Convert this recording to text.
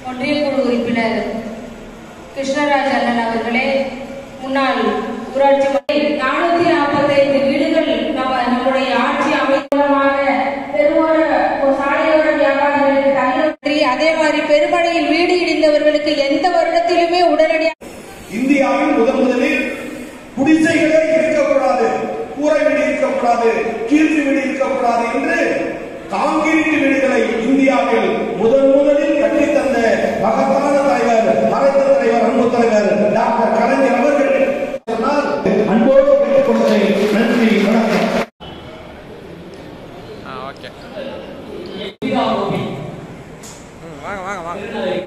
ஒன்றிய குழு உறுப்பினர் கிருஷ்ணராஜ் அண்ணன் அவர்களே முன்னாள் ஊராட்சி நானூத்தி நாற்பத்தைந்து வீடுகள் நம்ம நம்முடைய ஆட்சி அமைச்சமாக பெருமோர சாலையோர வியாபாரிகளுக்கு தள்ளுபடி அதே மாதிரி பெருமழையில் வீடு இடிந்தவர்களுக்கு எந்த வருடத்திலுமே உடனடியாக இந்தியாவில் முதன் முதலில் குடிசைகளே இருக்கக்கூடாது கூரை வீடு இருக்கக்கூடாது கீழ்த்து வீடு இருக்கக்கூடாது என்று காங்கிரீட் வீடுகளை இந்தியாவில் முதன் முதலில் கட்டித்தந்த மகத்தான தலைவர் மறைந்த தலைவர் அன்பு தலைவர் டாக்டர் கலைஞர் அவர்கள் சொன்னால் அன்போடு கேட்டுக்கொண்டதை நன்றி வணக்கம் ஆ ஓகே ம் வாங்க வாங்க வாங்க